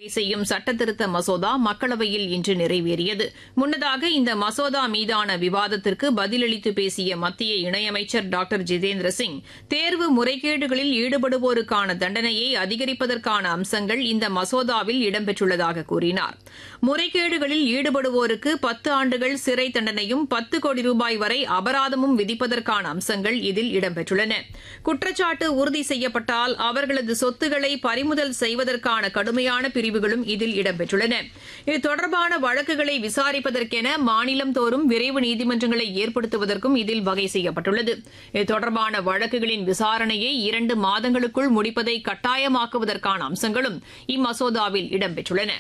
செய்யும் சட்டத்திருத்த மசோதா மக்களவையில் இன்று நிறைவேறியது முன்னதாக இந்த மசோதா மீதான விவாதத்திற்கு பதிலளித்து பேசிய மத்திய இணையமைச்சர் டாக்டர் ஜிதேந்திர சிங் தேர்வு முறைகேடுகளில் ஈடுபடுவோருக்கான தண்டனையை அதிகரிப்பதற்கான அம்சங்கள் இந்த மசோதாவில் இடம்பெற்றுள்ளதாக கூறினார் முறைகேடுகளில் ஈடுபடுவோருக்கு பத்து ஆண்டுகள் சிறை தண்டனையும் பத்து கோடி ரூபாய் வரை அபராதமும் விதிப்பதற்கான அம்சங்கள் இதில் இடம்பெற்றுள்ளன குற்றச்சாட்டு உறுதி செய்யப்பட்டால் அவர்களது சொத்துக்களை பறிமுதல் செய்வதற்கான கடுமையான பிரிவுகளும் இதில் இடம்பெற்றுள்ளன இது தொடர்பான வழக்குகளை விசாரிப்பதற்கென மாநிலம் தோறும் விரைவு நீதிமன்றங்களை ஏற்படுத்துவதற்கும் இதில் வகை செய்யப்பட்டுள்ளது இது தொடர்பான வழக்குகளின் விசாரணையை இரண்டு மாதங்களுக்குள் முடிப்பதை கட்டாயமாக்குவதற்கான அம்சங்களும் இம்மசோதாவில் இடம்பெற்றுள்ளன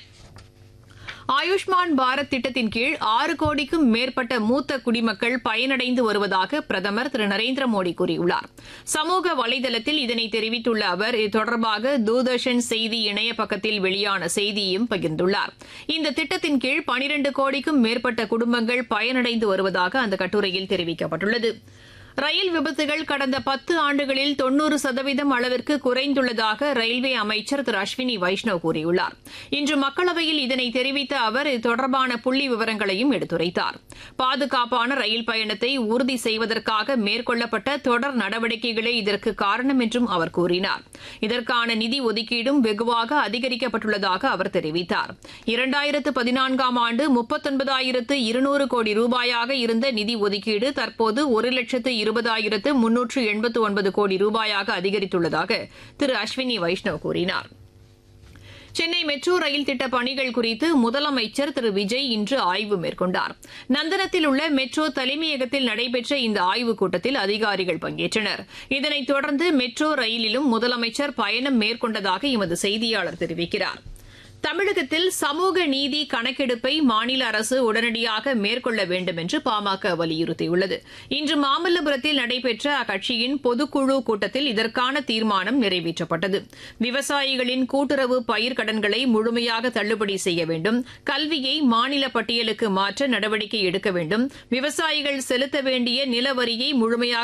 ஆயுஷ்மான் பாரத் திட்டத்தின் கீழ் ஆறு கோடிக்கும் மேற்பட்ட மூத்த குடிமக்கள் பயனடைந்து வருவதாக பிரதமர் திரு நரேந்திர மோடி கூறியுள்ளார் சமூக வலைதளத்தில் இதனை தெரிவித்துள்ள அவர் இது தொடர்பாக தூர்தர்ஷன் செய்தி இணைய பக்கத்தில் வெளியான செய்தியையும் பகிர்ந்துள்ளார் இந்த திட்டத்தின் கீழ் பனிரண்டு கோடிக்கும் மேற்பட்ட குடும்பங்கள் பயனடைந்து வருவதாக அந்த கட்டுரையில் தெரிவிக்கப்பட்டுள்ளது ரயில் விபத்துகள் கடந்த பத்து ஆண்டுகளில் தொன்னூறு சதவீதம் அளவிற்கு குறைந்துள்ளதாக ரயில்வே அமைச்சர் திரு அஸ்வினி வைஷ்ணவ் கூறியுள்ளார் இன்று மக்களவையில் இதனை தெரிவித்த அவர் இது தொடர்பான புள்ளி விவரங்களையும் எடுத்துரைத்தார் பாதுகாப்பான ரயில் பயணத்தை உறுதி செய்வதற்காக மேற்கொள்ளப்பட்ட தொடர் நடவடிக்கைகளே இதற்கு காரணம் என்றும் அவர் கூறினார் இதற்கான நிதி ஒதுக்கீடும் வெகுவாக அதிகரிக்கப்பட்டுள்ளதாக அவர் தெரிவித்தார் இரண்டாயிரத்து பதினான்காம் ஆண்டு முப்பத்தொன்பதாயிரத்து இருநூறு கோடி ரூபாயாக இருந்த நிதி ஒதுக்கீடு தற்போது ஒரு லட்சத்து இருபதாயிரத்து முன்னூற்று எண்பத்து ஒன்பது கோடி ரூபாயாக அதிகரித்துள்ளதாக திரு அஸ்வினி வைஷ்ணவ் கூறினார் சென்னை மெட்ரோ ரயில் திட்ட பணிகள் குறித்து முதலமைச்சர் திரு விஜய் இன்று ஆய்வு மேற்கொண்டார் நந்தனத்தில் உள்ள மெட்ரோ தலைமையகத்தில் நடைபெற்ற இந்த ஆய்வுக் கூட்டத்தில் அதிகாரிகள் பங்கேற்றனர் இதனைத் தொடர்ந்து மெட்ரோ ரயிலிலும் முதலமைச்சர் பயணம் மேற்கொண்டதாக எமது செய்தியாளர் தெரிவிக்கிறார் தமிழகத்தில் சமூக நீதி கணக்கெடுப்பை மாநில அரசு உடனடியாக மேற்கொள்ள வேண்டும் என்று பாமக வலியுறுத்தியுள்ளது இன்று மாமல்லபுரத்தில் நடைபெற்ற அக்கட்சியின் பொதுக்குழு கூட்டத்தில் இதற்கான தீர்மானம் நிறைவேற்றப்பட்டது விவசாயிகளின் கூட்டுறவு பயிர்க்கடன்களை முழுமையாக தள்ளுபடி செய்ய வேண்டும் கல்வியை மாநில பட்டியலுக்கு மாற்ற நடவடிக்கை எடுக்க வேண்டும் விவசாயிகள் செலுத்த வேண்டிய நிலவரியை முழுமையாக